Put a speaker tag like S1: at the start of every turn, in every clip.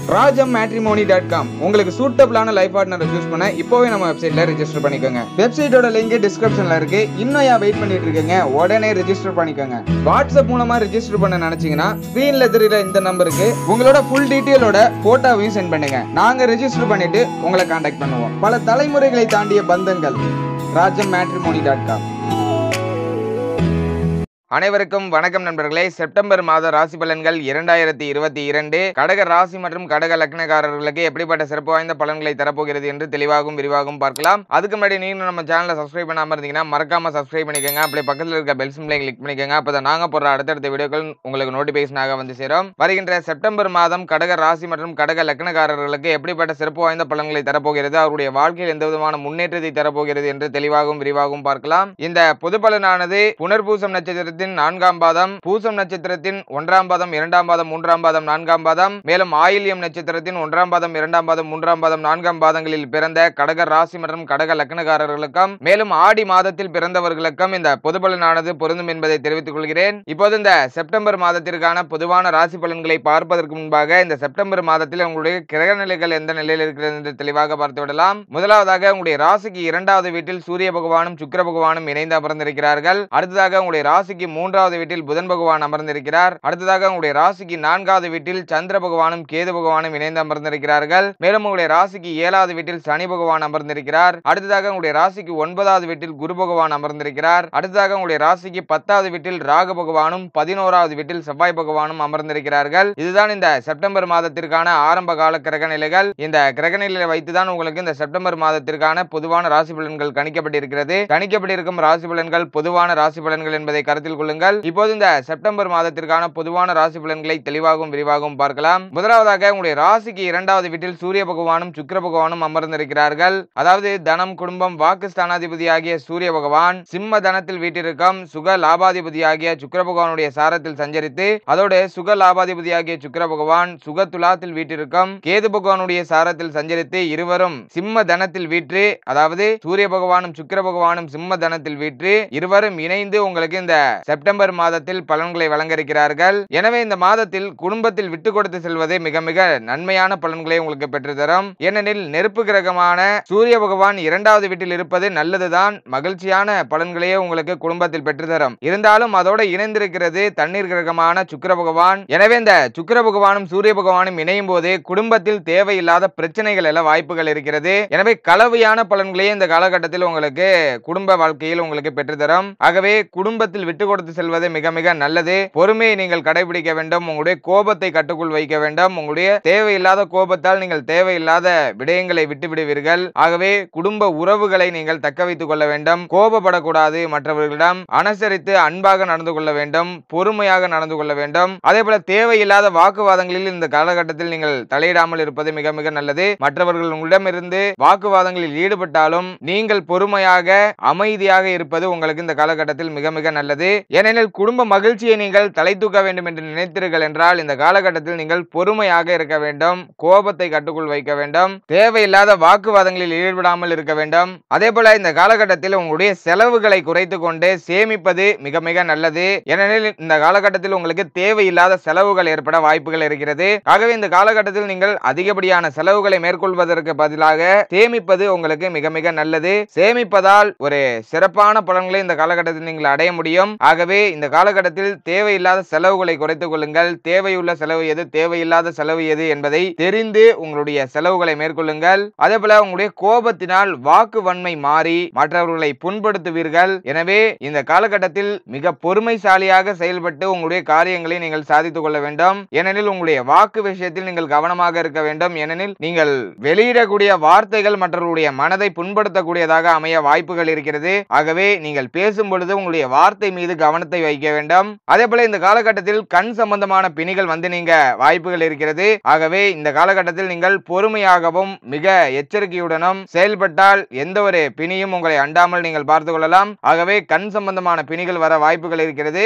S1: Rajam matrimony dot com உங்களுக்கு சூட்டபிளான life பார்ட்னரை choose பண்ண இப்போவே நம்ம வெப்சைட்ல ரெஜிஸ்டர் பண்ணிக்கோங்க வெப்சைட்டோட லிங்க் டிஸ்கிரிப்ஷன்ல இருக்கு இன்னும் ஏன் வெயிட் பண்ணிட்டு இருக்கீங்க உடனே ரெஜிஸ்டர் பண்ணிக்கோங்க வாட்ஸ்அப் மூலமா ரெஜிஸ்டர் பண்ண நினைச்சீங்கன்னா ஸ்கிரீன்ல தெரியுற இந்த நம்பருக்கு உங்களோட ஃபுல் டீட்டெயிலோட போட்டோவையும் சென்ட் பண்ணுங்க நாங்க ரெஜிஸ்டர் பண்ணிட்டு உங்களை காண்டாக்ட் பண்ணுவோம் பல தலைமுறைகளை தாண்டிய பந்தங்கள் ராஜம் மேட்ரிமோனி டாட் காம் அனைவருக்கும் வணக்கம் நண்பர்களே செப்டம்பர் மாத ராசி பலன்கள் இரண்டாயிரத்தி இருபத்தி இரண்டு கடக ராசி மற்றும் கடக லக்னக்காரர்களுக்கு எப்படிப்பட்ட சிறப்பு வாய்ந்த பலன்களை தரப்போகிறது என்று தெளிவாகவும் விரிவாகவும் பார்க்கலாம் அதுக்கு முன்னாடி நீங்க நம்ம சேனலை சப்ஸ்கிரைப் பண்ணாம இருந்தீங்கன்னா மறக்காம சப்ஸ்கிரைப் பண்ணிக்கோங்க அப்படியே பக்கத்தில் இருக்க பெல் சிம்லை கிளிக் பண்ணிக்கோங்க அப்பதான் நாங்க போடுற அடுத்தடுத்த வீடியோக்கள் உங்களுக்கு நோட்டிபிகேஷனாக வந்து சேரும் வருகின்ற செப்டம்பர் மாதம் கடக ராசி மற்றும் கடக லக்னக்காரர்களுக்கு எப்படிப்பட்ட சிறப்பு வாய்ந்த பலன்களை தரப்போகிறது அவருடைய வாழ்க்கையில் எந்த விதமான முன்னேற்றத்தை தரப்போகிறது என்று தெளிவாகவும் விரிவாகவும் பார்க்கலாம் இந்த பொது பலனானது புனர்பூசம் நட்சத்திரத்தின் நான்காம் பாதம் பூசம் நட்சத்திரத்தின் ஒன்றாம் பாதம் இரண்டாம் பாதம் மூன்றாம் பாதம் நான்காம் பாதம் மேலும் ஆயில்யம் நட்சத்திரத்தின் ஒன்றாம் பாதம் இரண்டாம் பாதம் மூன்றாம் பாதம் நான்காம் பாதங்களில் பிறந்த கடக ராசி மற்றும் கடக லக்னக்காரர்களுக்கும் மேலும் ஆடி மாதத்தில் பிறந்தவர்களுக்கும் இந்த பொது பலனானது பொருந்தும் என்பதை தெரிவித்துக் கொள்கிறேன் இப்போது இந்த செப்டம்பர் மாதத்திற்கான பொதுவான ராசி பலன்களை பார்ப்பதற்கு முன்பாக இந்த செப்டம்பர் மாதத்தில் உங்களுடைய கிரக நிலைகள் எந்த நிலையில் இருக்கிறது என்று தெளிவாக பார்த்து விடலாம் முதலாவதாக உங்களுடைய ராசிக்கு இரண்டாவது வீட்டில் சூரிய பகவானும் சுக்கிர பகவானும் இணைந்து அமர்ந்திருக்கிறார்கள் அடுத்ததாக உங்களுடைய ராசிக்கு மூன்றாவது வீட்டில் புதன் பகவான் அமர்ந்திருக்கிறார் அடுத்ததாக உங்களுடைய ராசிக்கு நான்காவது வீட்டில் சந்திர பகவானும் கேது பகவானும் இணைந்து அமர்ந்திருக்கிறார்கள் மேலும் உங்களுடைய ராசிக்கு ஏழாவது வீட்டில் சனி பகவான் அமர்ந்திருக்கிறார் அடுத்ததாக உங்களுடைய ராசிக்கு ஒன்பதாவது வீட்டில் குரு பகவான் அமர்ந்திருக்கிறார் அடுத்ததாக உங்களுடைய ராசிக்கு பத்தாவது வீட்டில் ராகு பகவானும் பதினோராவது வீட்டில் செவ்வாய் பகவானும் அமர்ந்திருக்கிறார்கள் இதுதான் இந்த செப்டம்பர் மாதத்திற்கான ஆரம்ப கால கிரக நிலைகள் இந்த கிரக நிலையை வைத்துதான் உங்களுக்கு இந்த செப்டம்பர் மாதத்திற்கான பொதுவான ராசி பலன்கள் கணிக்கப்பட்டிருக்கிறது கணிக்கப்பட்டிருக்கும் ராசி பலன்கள் பொதுவான ராசி பலன்கள் என்பதை கருத்தில் கொள்ளுங்கள் இப்போது இந்த செப்டம்பர் மாதத்திற்கான பொதுவான ராசி பலன்களை தெளிவாகவும் விரிவாகவும் பார்க்கலாம் முதலாவதாக உங்களுடைய ராசிக்கு இரண்டாவது வீட்டில் சூரிய பகவானும் சுக்கிர பகவானும் அமர்ந்திருக்கிறார்கள் அதாவது தனம் குடும்பம் வாக்கு ஸ்தானாதிபதி ஆகிய சூரிய பகவான் சிம்ம தனத்தில் வீட்டிற்கும் சுக லாபாதிபதி ஆகிய சுக்கிர பகவானுடைய சாரத்தில் சஞ்சரித்து அதோடு சுக லாபாதிபதி ஆகிய சுக்கிர பகவான் சுக துலாத்தில் வீட்டிற்கும் கேது பகவானுடைய சாரத்தில் சஞ்சரித்து இருவரும் சிம்ம தனத்தில் வீற்று அதாவது சூரிய பகவானும் சுக்கிர பகவானும் சிம்ம தனத்தில் வீற்று இருவரும் இணைந்து உங்களுக்கு இந்த செப்டம்பர் மாதத்தில் பலன்களை வழங்க இருக்கிறார்கள் எனவே இந்த மாதத்தில் குடும்பத்தில் விட்டு கொடுத்து செல்வது மிக மிக நன்மையான பலன்களை உங்களுக்கு பெற்றுத்தரும் ஏனெனில் நெருப்பு கிரகமான சூரிய பகவான் இரண்டாவது வீட்டில் இருப்பது நல்லதுதான் மகிழ்ச்சியான பலன்களையே உங்களுக்கு குடும்பத்தில் பெற்றுத்தரும் இருந்தாலும் அதோட இணைந்திருக்கிறது தண்ணீர் கிரகமான சுக்கிர பகவான் எனவே இந்த சுக்கிர பகவானும் சூரிய பகவானும் இணையும் போது குடும்பத்தில் தேவையில்லாத பிரச்சனைகள் எல்லாம் வாய்ப்புகள் இருக்கிறது எனவே கலவையான பலன்களையே இந்த காலகட்டத்தில் உங்களுக்கு குடும்ப வாழ்க்கையில் உங்களுக்கு பெற்றுத்தரும் ஆகவே குடும்பத்தில் விட்டு கொடுத்து செல்வது மிக மிக நல்லது பொறுமையை நீங்கள் கடைபிடிக்க வேண்டும் உங்களுடைய கோபத்தை கட்டுக்குள் வைக்க வேண்டும் உங்களுடைய தேவையில்லாத கோபத்தால் நீங்கள் தேவையில்லாத விடயங்களை விட்டு விடுவீர்கள் ஆகவே குடும்ப உறவுகளை நீங்கள் தக்க வைத்துக் கொள்ள வேண்டும் கோபப்படக்கூடாது மற்றவர்களிடம் அனுசரித்து அன்பாக நடந்து கொள்ள வேண்டும் பொறுமையாக நடந்து கொள்ள வேண்டும் அதே போல தேவையில்லாத வாக்குவாதங்களில் இந்த காலகட்டத்தில் நீங்கள் தலையிடாமல் இருப்பது மிக மிக நல்லது மற்றவர்கள் உங்களிடமிருந்து வாக்குவாதங்களில் ஈடுபட்டாலும் நீங்கள் பொறுமையாக அமைதியாக இருப்பது உங்களுக்கு இந்த காலகட்டத்தில் மிக மிக நல்லது ஏனெனில் குடும்ப மகிழ்ச்சியை நீங்கள் தலை தூக்க வேண்டும் என்று நினைத்தீர்கள் என்றால் இந்த காலகட்டத்தில் நீங்கள் பொறுமையாக இருக்க வேண்டும் கோபத்தை கட்டுக்குள் வைக்க வேண்டும் தேவையில்லாத வாக்குவாதங்களில் ஈடுபடாமல் இருக்க வேண்டும் அதே போல இந்த காலகட்டத்தில் உங்களுடைய செலவுகளை குறைத்து கொண்டு சேமிப்பது மிக மிக நல்லது ஏனெனில் இந்த காலகட்டத்தில் உங்களுக்கு தேவையில்லாத செலவுகள் ஏற்பட வாய்ப்புகள் இருக்கிறது ஆகவே இந்த காலகட்டத்தில் நீங்கள் அதிகப்படியான செலவுகளை மேற்கொள்வதற்கு பதிலாக சேமிப்பது உங்களுக்கு மிக மிக நல்லது சேமிப்பதால் ஒரு சிறப்பான பலன்களை இந்த காலகட்டத்தில் நீங்கள் அடைய முடியும் ஆகவே இந்த காலகட்டத்தில் தேவையில்லாத செலவுகளை குறைத்துக் கொள்ளுங்கள் தேவையுள்ள செலவு எது தேவையில்லாத செலவு எது என்பதை தெரிந்து உங்களுடைய செலவுகளை மேற்கொள்ளுங்கள் அதே போல உங்களுடைய கோபத்தினால் வாக்கு வன்மை மாறி மற்றவர்களை புண்படுத்துவீர்கள் எனவே இந்த காலகட்டத்தில் மிக பொறுமைசாலியாக செயல்பட்டு உங்களுடைய காரியங்களை நீங்கள் சாதித்துக் கொள்ள வேண்டும் ஏனெனில் உங்களுடைய வாக்கு விஷயத்தில் நீங்கள் கவனமாக இருக்க வேண்டும் ஏனெனில் நீங்கள் வெளியிடக்கூடிய வார்த்தைகள் மற்றவர்களுடைய மனதை புண்படுத்தக்கூடியதாக அமைய வாய்ப்புகள் இருக்கிறது ஆகவே நீங்கள் பேசும் பொழுது உங்களுடைய வார்த்தை மீது கவனத்தை வைக்க வேண்டும் அதே போல இந்த காலகட்டத்தில் கண் சம்பந்தமான பிணிகள் வந்து நீங்க வாய்ப்புகள் இருக்கிறது ஆகவே இந்த காலகட்டத்தில் நீங்கள் பொறுமையாகவும் மிக எச்சரிக்கையுடனும் செயல்பட்டால் எந்த ஒரு பிணியும் உங்களை அண்டாமல் நீங்கள் பார்த்து கொள்ளலாம் ஆகவே கண் சம்பந்தமான பிணிகள் வர வாய்ப்புகள் இருக்கிறது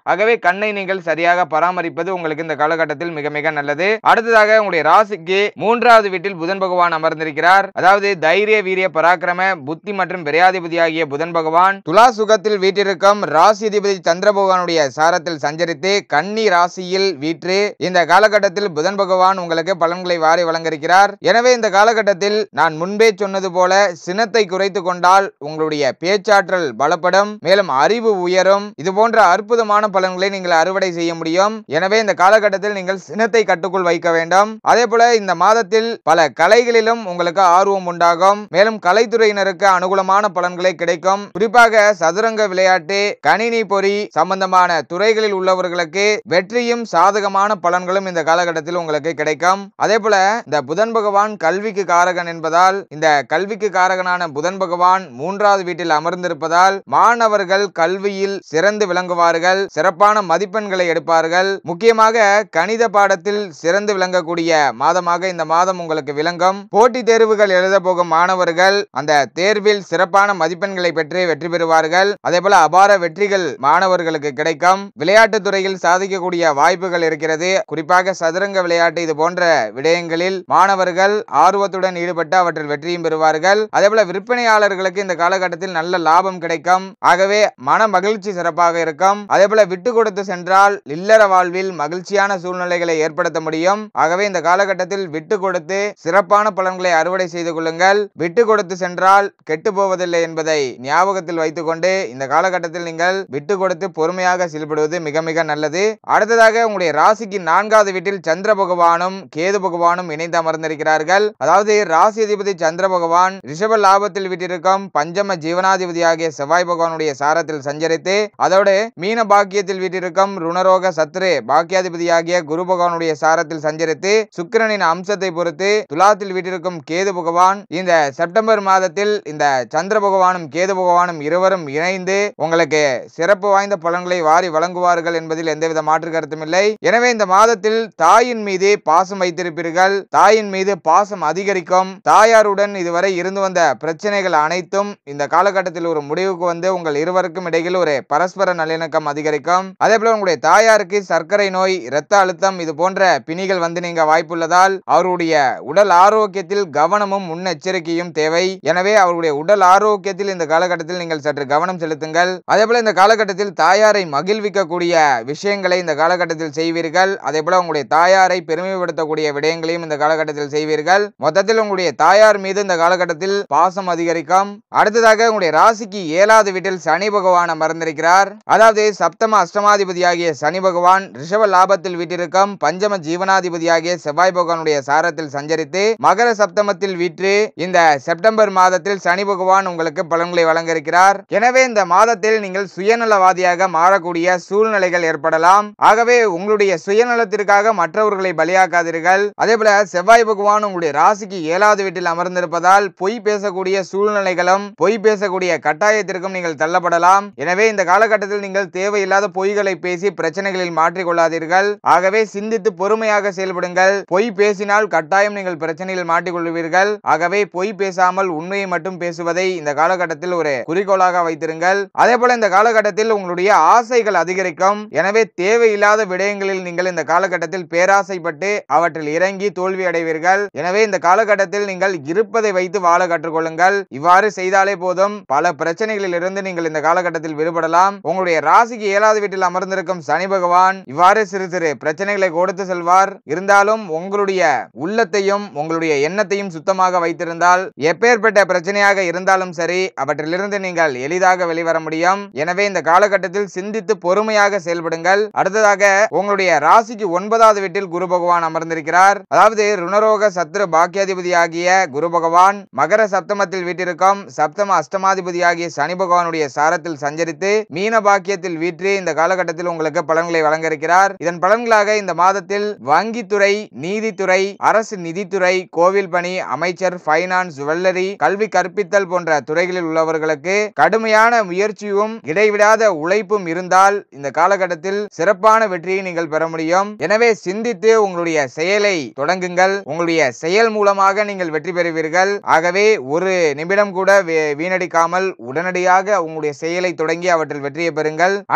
S1: ஆகவே கண்ணை நீங்கள் சரியாக பராமரிப்பது உங்களுக்கு இந்த காலகட்டத்தில் மிக மிக நல்லது அடுத்ததாக உங்களுடைய ராசிக்கு மூன்றாவது வீட்டில் புதன் பகவான் அமர்ந்திருக்கிறார் அதாவது தைரிய வீரிய பராக்கிரம புத்தி மற்றும் விரையாதிபதி ஆகிய புதன் பகவான் துலா சுகத்தில் வீட்டிற்கும் ராசி அதிபதி சந்திர பகவானுடைய சாரத்தில் சஞ்சரித்து கன்னி ராசியில் வீற்று இந்த காலகட்டத்தில் புதன் பகவான் உங்களுக்கு பலன்களை வாரி வழங்கியிருக்கிறார் எனவே இந்த காலகட்டத்தில் நான் முன்பே சொன்னது போல சினத்தை குறைத்து கொண்டால் உங்களுடைய பேச்சாற்றல் பலப்படும் மேலும் அறிவு உயரும் இது போன்ற அற்புதமான பலன்களை நீங்கள் அறுவடை செய்ய முடியும் எனவே இந்த காலகட்டத்தில் நீங்கள் சினத்தை கட்டுக்குள் வைக்க வேண்டும் அதே போல இந்த மாதத்தில் பல கலைகளிலும் உங்களுக்கு ஆர்வம் உண்டாகும் மேலும் கலைத்துறையினருக்கு அனுகூலமான பலன்களை கிடைக்கும் குறிப்பாக சதுரங்க விளையாட்டு கணினி பொறி சம்பந்தமான துறைகளில் உள்ளவர்களுக்கு வெற்றியும் சாதகமான பலன்களும் இந்த காலகட்டத்தில் உங்களுக்கு கிடைக்கும் அதே போல இந்த புதன் பகவான் கல்விக்கு காரகன் என்பதால் இந்த கல்விக்கு காரகனான புதன் பகவான் மூன்றாவது வீட்டில் அமர்ந்திருப்பதால் மாணவர்கள் கல்வியில் சிறந்து விளங்குவார்கள் சிறப்பான மதிப்பெண்களை எடுப்பார்கள் முக்கியமாக கணித பாடத்தில் சிறந்து விளங்கக்கூடிய மாதமாக இந்த மாதம் உங்களுக்கு விளங்கும் போட்டித் தேர்வுகள் எழுத போகும் மாணவர்கள் அந்த தேர்வில் சிறப்பான மதிப்பெண்களை பெற்று வெற்றி பெறுவார்கள் அதே போல அபார வெற்றிகள் மாணவர்களுக்கு கிடைக்கும் விளையாட்டுத் துறையில் சாதிக்கக்கூடிய வாய்ப்புகள் இருக்கிறது குறிப்பாக சதுரங்க விளையாட்டு இது போன்ற விடயங்களில் மாணவர்கள் ஆர்வத்துடன் ஈடுபட்டு அவற்றில் வெற்றியும் பெறுவார்கள் அதே போல விற்பனையாளர்களுக்கு இந்த காலகட்டத்தில் நல்ல லாபம் கிடைக்கும் ஆகவே மன மகிழ்ச்சி சிறப்பாக இருக்கும் அதே போல விட்டு கொடுத்து சென்றால் இல்லற வாழ்வில் மகிழ்ச்சியான சூழ்நிலைகளை ஏற்படுத்த முடியும் ஆகவே இந்த காலகட்டத்தில் விட்டு கொடுத்து சிறப்பான பலன்களை அறுவடை செய்து கொள்ளுங்கள் விட்டு கொடுத்து சென்றால் கெட்டு போவதில்லை என்பதை ஞாபகத்தில் வைத்துக்கொண்டு இந்த காலகட்டத்தில் நீங்கள் விட்டு கொடுத்து பொறுமையாக செயல்படுவது மிக மிக நல்லது அடுத்ததாக உங்களுடைய ராசிக்கு நான்காவது வீட்டில் சந்திர பகவானும் கேது பகவானும் இணைந்து அமர்ந்திருக்கிறார்கள் அதாவது ராசி அதிபதி சந்திர பகவான் ரிஷப லாபத்தில் வீட்டிற்கும் பஞ்சம ஜீவனாதிபதி ஆகிய செவ்வாய் பகவானுடைய சாரத்தில் சஞ்சரித்து அதோடு மீன பாக்கியத்தில் வீட்டிற்கும் ருணரோக சத்ரு பாக்கியாதிபதியாகிய குரு பகவானுடைய சாரத்தில் சஞ்சரித்து சுக்கிரனின் அம்சத்தை பொறுத்து துலாத்தில் வீட்டிற்கும் கேது பகவான் இந்த செப்டம்பர் மாதத்தில் இந்த சந்திர பகவானும் கேது பகவானும் இருவரும் இணைந்து உங்களுக்கு சிறப்பு வாய்ந்த பலன்களை வாரி வழங்குவார்கள் என்பதில் எந்தவித மாற்று கருத்தும் இல்லை எனவே இந்த மாதத்தில் தாயின் மீது பாசம் வைத்திருப்பீர்கள் தாயின் மீது பாசம் அதிகரிக்கும் தாயாருடன் இதுவரை இருந்து வந்த பிரச்சனைகள் அனைத்தும் இந்த காலகட்டத்தில் ஒரு முடிவுக்கு வந்து உங்கள் இருவருக்கும் இடையில் ஒரு பரஸ்பர நல்லிணக்கம் அதிகரிக்கும் அதே போல உங்களுடைய தாயாருக்கு சர்க்கரை நோய் இரத்த அழுத்தம் இது போன்ற பிணிகள் வந்து நீங்க வாய்ப்புள்ளதால் அவருடைய உடல் ஆரோக்கியத்தில் கவனமும் முன்னெச்சரிக்கையும் தேவை எனவே அவருடைய உடல் ஆரோக்கியத்தில் இந்த காலகட்டத்தில் நீங்கள் சற்று கவனம் செலுத்துங்கள் அதே போல இந்த காலகட்டத்தில் தாயாரை மகிழ்விக்கக்கூடிய விஷயங்களை இந்த காலகட்டத்தில் செய்வீர்கள் அதே போல உங்களுடைய தாயாரை பெருமைப்படுத்தக்கூடிய விடயங்களையும் இந்த காலகட்டத்தில் செய்வீர்கள் மொத்தத்தில் உங்களுடைய தாயார் மீது இந்த காலகட்டத்தில் பாசம் அதிகரிக்கும் அடுத்ததாக உங்களுடைய ராசிக்கு ஏழாவது வீட்டில் சனி பகவான் அமர்ந்திருக்கிறார் அதாவது சப்தம அஷ்டமாதிபதியாகிய சனி பகவான் ரிஷப லாபத்தில் வீட்டிற்கும் பஞ்சம ஜீவனாதிபதியாகிய செவ்வாய் பகவானுடைய சாரத்தில் சஞ்சரித்து மகர சப்தமத்தில் வீற்று இந்த செப்டம்பர் மாதத்தில் சனி பகவான் உங்களுக்கு பலன்களை வழங்க இருக்கிறார் எனவே இந்த மாதத்தில் நீங்கள் சுயநலவாதியாக மாறக்கூடிய சூழ்நிலைகள் ஏற்படலாம் ஆகவே உங்களுடைய சுயநலத்திற்காக மற்றவர்களை பலியாக்காதீர்கள் அதே போல செவ்வாய் பகவான் உங்களுடைய ராசிக்கு ஏழாவது வீட்டில் அமர்ந்திருப்பதால் பொய் பேசக்கூடிய சூழ்நிலைகளும் பொய் பேசக்கூடிய கட்டாயத்திற்கும் நீங்கள் தள்ளப்படலாம் எனவே இந்த காலகட்டத்தில் நீங்கள் தேவையில்லாத பொய்களை பேசி பிரச்சனைகளில் மாற்றிக் கொள்ளாதீர்கள் ஆகவே சிந்தித்து பொறுமையாக செயல்படுங்கள் பொய் பேசினால் கட்டாயம் நீங்கள் பிரச்சனையில் மாட்டிக்கொள்வீர்கள் ஆகவே பொய் பேசாமல் உண்மையை மட்டும் பேசுவதை இந்த காலகட்டத்தில் ஒரு குறிக்கோளாக வைத்திருங்கள் அதே போல இந்த காலகட்டத்தில் உங்களுடைய ஆசைகள் அதிகரிக்கும் எனவே தேவையில்லாத விடயங்களில் நீங்கள் இந்த காலகட்டத்தில் பேராசைப்பட்டு அவற்றில் இறங்கி தோல்வி அடைவீர்கள் எனவே இந்த காலகட்டத்தில் நீங்கள் இருப்பதை வைத்து வாழ கற்றுக்கொள்ளுங்கள் இவ்வாறு செய்தாலே போதும் பல பிரச்சனைகளில் இருந்து நீங்கள் இந்த காலகட்டத்தில் விடுபடலாம் உங்களுடைய ராசிக்கு ஏழாவது வீட்டில் அமர்ந்திருக்கும் சனி பகவான் இவ்வாறு சிறு சிறு பிரச்சனைகளை கொடுத்து செல்வார் இருந்தாலும் உங்களுடைய உள்ளத்தையும் உங்களுடைய எண்ணத்தையும் சுத்தமாக வைத்திருந்தால் எப்பேற்பட்ட பிரச்சனையாக இருந்தாலும் சரி அவற்றிலிருந்து நீங்கள் எளிதாக வெளிவர முடியும் எனவே இந்த காலகட்டத்தில் சிந்தித்து பொறுமையாக செயல்படுங்கள் அடுத்ததாக உங்களுடைய ராசிக்கு ஒன்பதாவது வீட்டில் குரு பகவான் அமர்ந்திருக்கிறார் அதாவது ருணரோக சத்ரு பாக்கியாதிபதி ஆகிய குரு பகவான் மகர சப்தமத்தில் வீட்டிற்கும் சப்தம அஷ்டமாதிபதி ஆகிய சனி பகவானுடைய சாரத்தில் சஞ்சரித்து மீன பாக்கியத்தில் வீற்று இந்த காலகட்டத்தில் உங்களுக்கு பலன்களை வழங்க இருக்கிறார் இதன் பலன்களாக இந்த மாதத்தில் வங்கித்துறை நீதித்துறை அரசு நிதித்துறை கோவில் பணி அமைச்சர் பைனான்ஸ் ஜுவல்லரி கல்வி கற்பித்தல் போன்ற துறைகளில் உள்ளவர்களுக்கு கடுமையான முயற்சியும் இடைவிடாத உழைப்பும் இருந்தால் இந்த காலகட்டத்தில் சிறப்பான வெற்றியை நீங்கள் பெற முடியும் எனவே சிந்தித்து உங்களுடைய செயலை தொடங்குங்கள் உங்களுடைய செயல் மூலமாக நீங்கள் வெற்றி பெறுவீர்கள் ஆகவே ஒரு நிமிடம் கூட வே- வீணடிக்காமல் உடனடியாக உங்களுடைய செயலை தொடங்கி அவற்றில் வெற்றியை பெறுங்கள் அடுத்ததாக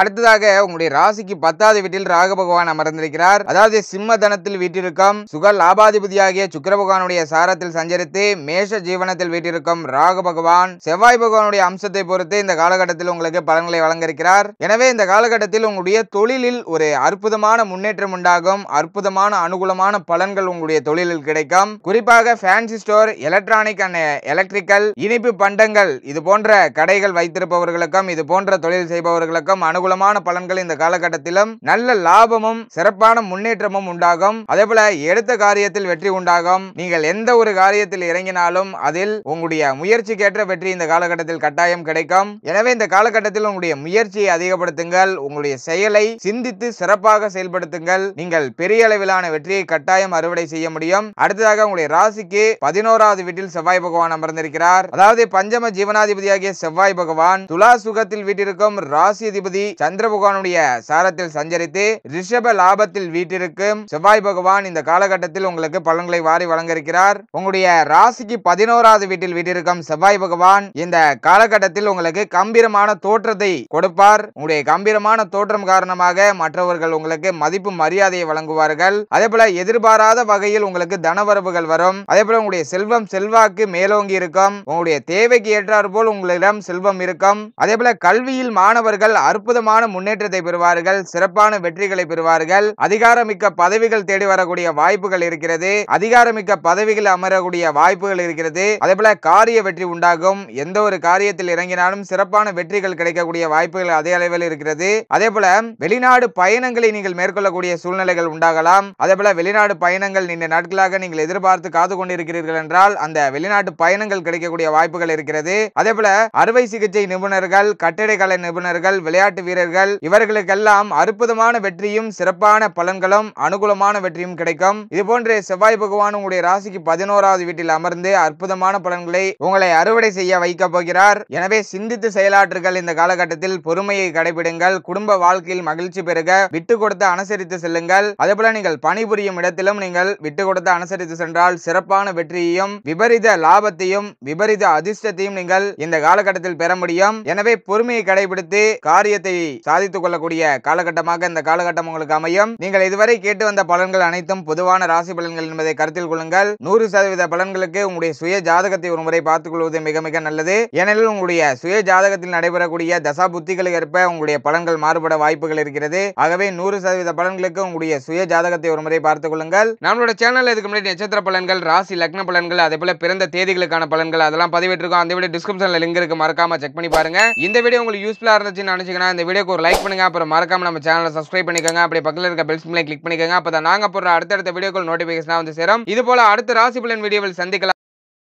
S1: அடுத்ததாக உங்களுடைய ராசிக்கு பத்தாவது வீட்டில் ராகு பகவான் அமர்ந்திருக்கிறார் அதாவது சிம்ம தனத்தில் வீட்டிருக்கும் சுக லாபாதிபதியாகிய சுக்கிர பகவானுடைய சாரத்தில் சஞ்சரித்து மேஷ ஜீவனத்தில் வீட்டிருக்கும் ராகு பகவான் செவ்வாய் பகவானுடைய அம்சத்தை பொறுத்து இந்த காலகட்டத்தில் உங்களுக்கு பலன்களை வழங்க இருக்கிறார் எனவே இந்த காலகட்டத்தில் உங்களுடைய தொழிலில் ஒரு அற்புதமான முன்னேற்றம் உண்டாகும் அற்புதமான அனுகூலமான பலன்கள் உங்களுடைய தொழிலில் கிடைக்கும் குறிப்பாக fancy store electronic and electrical இனிப்பு பண்டங்கள் இது போன்ற கடைகள் வைத்திருப்பவர்களுக்கும் இது போன்ற தொழில் செய்பவர்களுக்கும் அனுகூலமான பலன்கள் இந்த காலகட்டத்திலும் நல்ல லாபமும் சிறப்பான முன்னேற்றமும் உண்டாகும் அதே போல எடுத்த காரியத்தில் வெற்றி உண்டாகும் நீங்கள் எந்த ஒரு காரியத்தில் இறங்கினாலும் அதில் உங்களுடைய முயற்சிக்கேற்ற வெற்றி இந்த காலகட்டத்தில் கட்டாயம் கிடைக்கும் எனவே இந்த காலகட்டத்தில் உங்களுடைய முயற்சியை அதிகப்படுத்துங்கள் உங்களுடைய செயலை சிந்தித்து சிறப்பாக செயல்படுத்துங்கள் நீங்கள் பெரிய அளவிலான வெற்றியை கட்டாயம் அறுவடை செய்ய முடியும் அடுத்ததாக உங்களுடைய ராசிக்கு பதினோராவது வீட்டில் செவ்வாய் பகவான் அமர்ந்திருக்கிறார் அதாவது பஞ்சம ஜீவனாதிபதியாகிய செவ்வாய் பகவான் துலா சுகத்தில் வீட்டிருக்கும் ராசி அதிபதி சந்திர பகவானுடைய சாரத்தில் சஞ்சரித்து ரிஷப லாபத்தில் வீட்டிருக்கும் செவ்வாய் பகவான் இந்த காலகட்டத்தில் உங்களுக்கு பலன்களை வாரி வழங்க இருக்கிறார் உங்களுடைய ராசிக்கு பதினோராவது வீட்டில் வீட்டிருக்கும் செவ்வாய் பகவான் இந்த காலகட்டத்தில் உங்களுக்கு கம்பீரமான தோற்றத்தை கொடுப்பார் உங்களுடைய கம்பீரமான தோற்றம் காரணமாக மற்றவர்கள் உங்களுக்கு மதிப்பு மரியாதையை வழங்குவார்கள் அதே போல எதிர்பாராத வகையில் உங்களுக்கு தனவரவுகள் வரும் அதே போல உங்களுடைய செல்வம் செல்வாக்கு மேலோங்கி இருக்கும் உங்களுடைய தேவைக்கு ஏற்றாற் போல் உங்களிடம் செல்வம் இருக்கும் அதே போல கல்வியில் மாணவர்கள் அற்புதமான முன்னேற்றத்தை பெறுவார்கள் சிறப்பான வெற்றிகளை பெறுவார்கள் அதிகாரமிக்க பதவிகள் தேடி வரக்கூடிய வாய்ப்புகள் இருக்கிறது அதிகாரமிக்க பதவிகள் அமரக்கூடிய வாய்ப்புகள் இருக்கிறது அதே போல காரிய வெற்றி உண்டாகும் எந்த ஒரு காரியத்தில் இறங்கினாலும் சிறப்பான வெற்றிகள் கிடைக்கக்கூடிய வாய்ப்புகள் அதே அளவில் இருக்கிறது அதே போல வெளிநாடு பயணங்களை நீங்கள் மேற்கொள்ளக்கூடிய சூழ்நிலைகள் உண்டாகலாம் அதே போல வெளிநாடு பயணங்கள் நீண்ட நாட்களாக நீங்கள் எதிர்பார்த்து காத்து கொண்டிருக்கிறீர்கள் என்றால் அந்த வெளிநாட்டு பயணங்கள் கிடைக்கக்கூடிய வாய்ப்புகள் இருக்கிறது அதே போல அறுவை சிகிச்சை நிபுணர்கள் கட்டிடக்கலை நிபுணர்கள் விளையாட்டு வீரர்கள் இவர்களுக்கெல்லாம் அற்புதமான வெற்றியும் சிறப்பான பலன்களும் அனுகூலமான வெற்றியும் கிடைக்கும் இது போன்று செவ்வாய் பகவான் உங்களுடைய ராசிக்கு பதினோராவது வீட்டில் அமர்ந்து அற்புதமான பலன்களை உங்களை அறுவடை செய்ய வைக்க போகிறார் எனவே சிந்தித்து செயலாற்றுங்கள் இந்த காலகட்டத்தில் பொறுமையை கடைபிடுங்கள் குடும்ப வாழ்க்கையில் மகிழ்ச்சி பெருக விட்டு கொடுத்து அனுசரித்து செல்லுங்கள் அதே போல நீங்கள் பணிபுரியும் இடத்திலும் நீங்கள் விட்டு கொடுத்து அனுசரித்து சென்றால் சிறப்பான வெற்றியையும் விபரீத லாபத்தையும் விபரீத அதிர்ஷ்டத்தையும் நீங்கள் இந்த காலகட்டத்தில் பெற முடியும் எனவே பொறுமையை கடைபிடித்து காரியத்தை சாதித்துக் கொள்ளக்கூடிய காலகட்டமாக இந்த காலகட்டம் உங்களுக்கு அமையும் நீங்கள் இதுவரை கேட்டு வந்த பலன்கள் அனைத்தும் பொதுவான ராசி பலன்கள் என்பதை கருத்தில் கொள்ளுங்கள் நூறு சதவீத பலன்களுக்கு உங்களுடைய சுய ஜாதகத்தை ஒரு முறை பார்த்துக் கொள்வது மிக மிக நல்லது ஏனெனில் உங்களுடைய சுய ஜாதகத்தில் நடைபெறக்கூடிய தசா புத்திகளுக்கு ஏற்ப உங்களுடைய பலன்கள் மாறுபட வாய்ப்புகள் இருக்கிறது ஆகவே நூறு சதவீத பலன்களுக்கு உங்களுடைய சுய ஜாதகத்தை ஒரு முறை பார்த்துக் கொள்ளுங்கள் நம்மளோட சேனல் இதுக்கு முன்னாடி நட்சத்திர பலன்கள் ராசி லக்ன பலன்கள் அதே போல பிறந்த தேதிகளுக்கான பலன்கள் அதெல்லாம் பதிவிட்டிருக்கோம் அந்த வீடியோ டிஸ்கிரிப்ஷன்ல லிங்க் இருக்கு மறக்காம செக் பண்ணி பாருங்க இந்த வீடியோ உங்களுக்கு யூஸ்ஃபுல்லா இருந்துச்சுன்னு நினைச்சீங்கன்னா இந்த வீடியோக்கு ஒரு லைக் பண்ணுங்க அப்புறம் மறக்காம நம்ம சேனலை சப்ஸ்கிரைப் பண்ணிக்கோங்க அப்படியே பக்கத்துல இருக்க பெல் சிம்லை கிளிக் பண்ணிக்கோங்க அப்பதான் நாங்க போடுற அடுத்தடுத்த வீடியோக்கள் நோட்டிபிகேஷன் வந்து சேரும் இது போல அடுத்த ராசி பலன் வீடியோவில் சந்திக்கலாம்